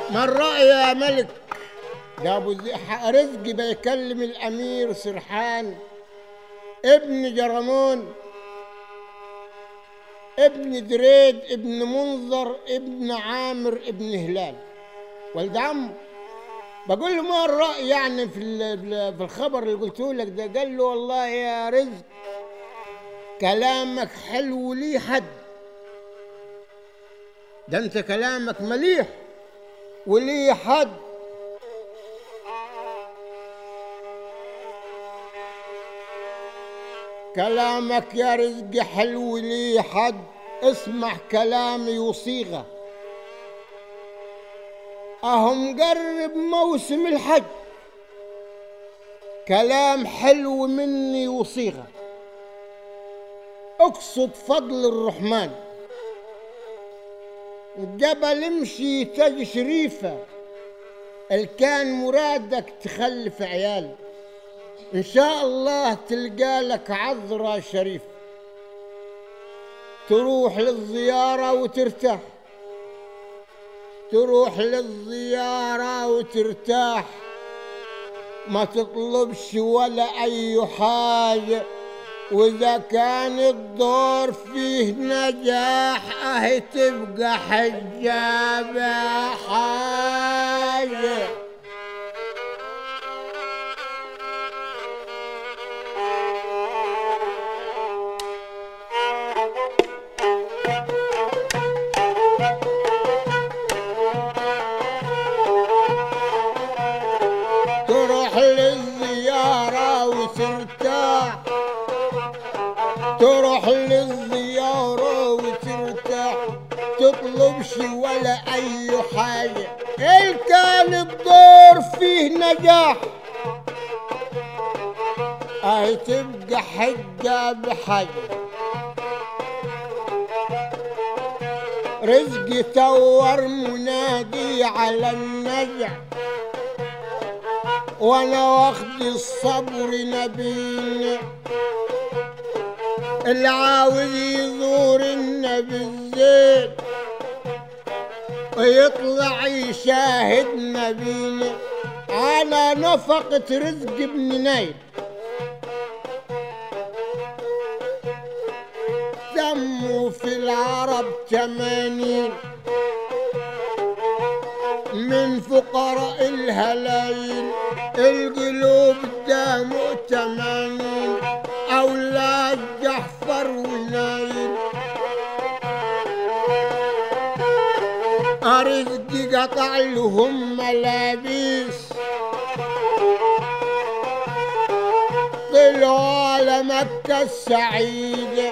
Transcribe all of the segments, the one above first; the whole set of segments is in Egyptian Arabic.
ما الرأي يا ملك ده ابو زي- ح- رزقي بيكلم الامير سرحان ابن جرمون ابن دريد ابن منظر ابن عامر ابن هلال ولد عمه بقول له ما الرأي يعني في ال- في الخبر اللي قلته لك ده قال له والله يا رزق كلامك حلو لي حد ده انت كلامك مليح ولي حد كلامك يا رزق حلو لي حد اسمع كلامي وصيغة اهو مقرب موسم الحج كلام حلو مني وصيغة اقصد فضل الرحمن الجبل امشي تاج شريفة الكان مرادك تخلف عيال إن شاء الله تلقى لك عذرة شريف تروح للزيارة وترتاح تروح للزيارة وترتاح ما تطلبش ولا أي حاجة وإذا كان الدور فيه نجاح أهي تبقى حجابة حاجة تروح للزيارة وترتاح تروح للزيارة وترتاح تطلبش ولا أي حاجة إن كان الدور فيه نجاح أهي تبقى حجة بحاجة رزقي تور منادي على النجع وانا واخد الصبر نبينا اللي عاوز يزور النبي الزين ويطلع يشاهد نبينا على نفقة رزق ابن نايل دمه في العرب تمانين من فقراء الهلايل القلوب داموا تمانين أولاد جحفر ونايل أرزقي قطع لهم ملابس طلعوا على مكة السعيدة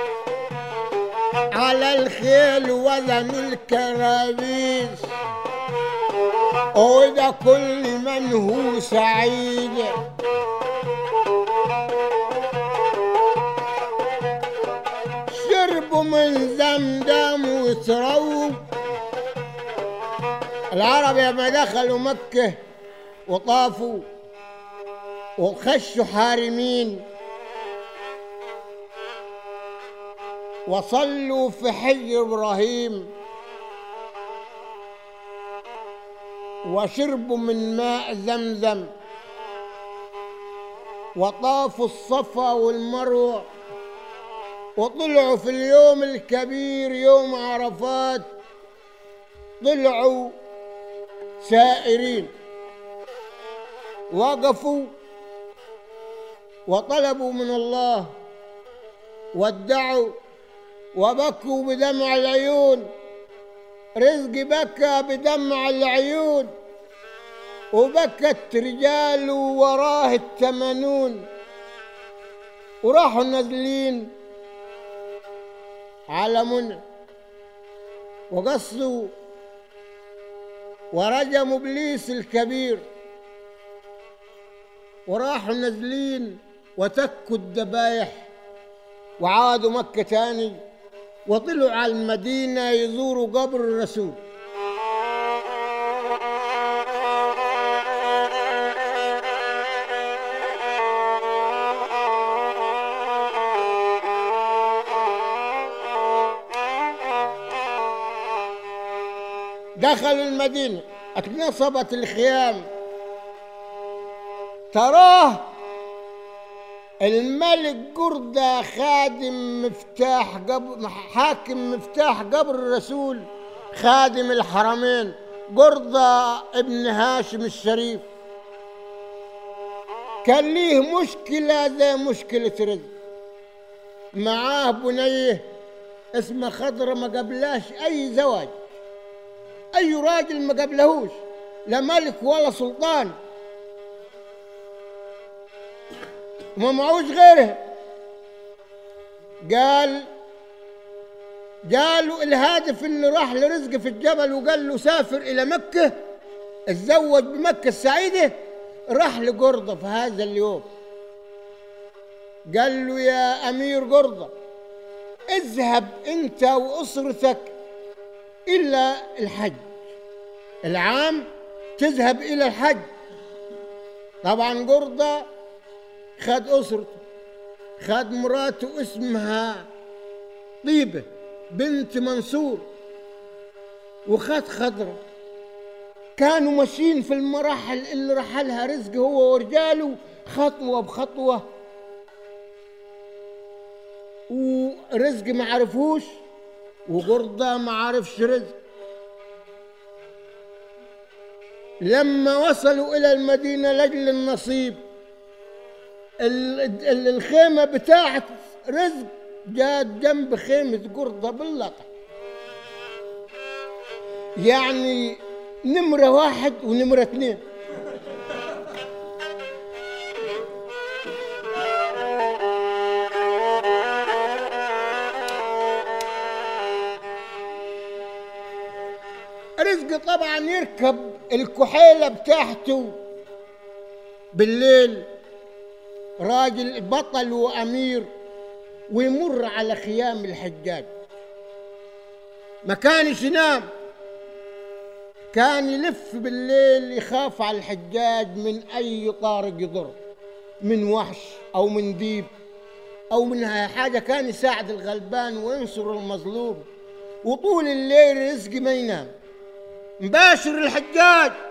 على الخيل وذن الكرابيس وده كل من هو سعيد شربوا من زمزم وترووا العرب لما دخلوا مكة وطافوا وخشوا حارمين وصلوا في حي إبراهيم وشربوا من ماء زمزم وطافوا الصفا والمروة وطلعوا في اليوم الكبير يوم عرفات طلعوا سائرين وقفوا وطلبوا من الله وادعوا وبكوا بدمع العيون رزق بكى بدمع العيون وبكت رجال وراه التمنون وراحوا نازلين على منى وقصوا ورجموا ابليس الكبير وراحوا نازلين وتكوا الذبايح وعادوا مكة تاني وطلعوا على المدينة يزوروا قبر الرسول دخلوا المدينة اتنصبت الخيام تراه الملك قردة خادم مفتاح قبر حاكم مفتاح قبر الرسول خادم الحرمين قردة ابن هاشم الشريف كان ليه مشكلة زي مشكلة رزق معاه بنيه اسمه خضرة ما قبلاش أي زواج أي راجل ما قبلهوش لا ملك ولا سلطان وما معوش غيره قال قالوا الهادف اللي راح لرزق في الجبل وقال له سافر إلى مكة اتزوج بمكة السعيدة راح لقرضة في هذا اليوم قال له يا أمير قرضة اذهب أنت وأسرتك إلى الحج العام تذهب إلى الحج طبعا قرضة خد أسرته خد مراته اسمها طيبة بنت منصور وخد خضرة كانوا ماشيين في المراحل اللي رحلها رزق هو ورجاله خطوة بخطوة ورزق ما عرفوش وقرضة ما عرفش رزق لما وصلوا إلى المدينة لأجل النصيب ال- ال- الخيمة بتاعت رزق جات جنب خيمة قرضة باللقا يعني نمرة واحد ونمرة اثنين رزق طبعا يركب الكحيلة بتاعته بالليل راجل بطل وأمير ويمر على خيام الحجاج ما كانش ينام كان يلف بالليل يخاف على الحجاج من أي طارق يضر من وحش أو من ديب أو من حاجة كان يساعد الغلبان وينصر المظلوم وطول الليل رزق ما ينام مباشر الحجاج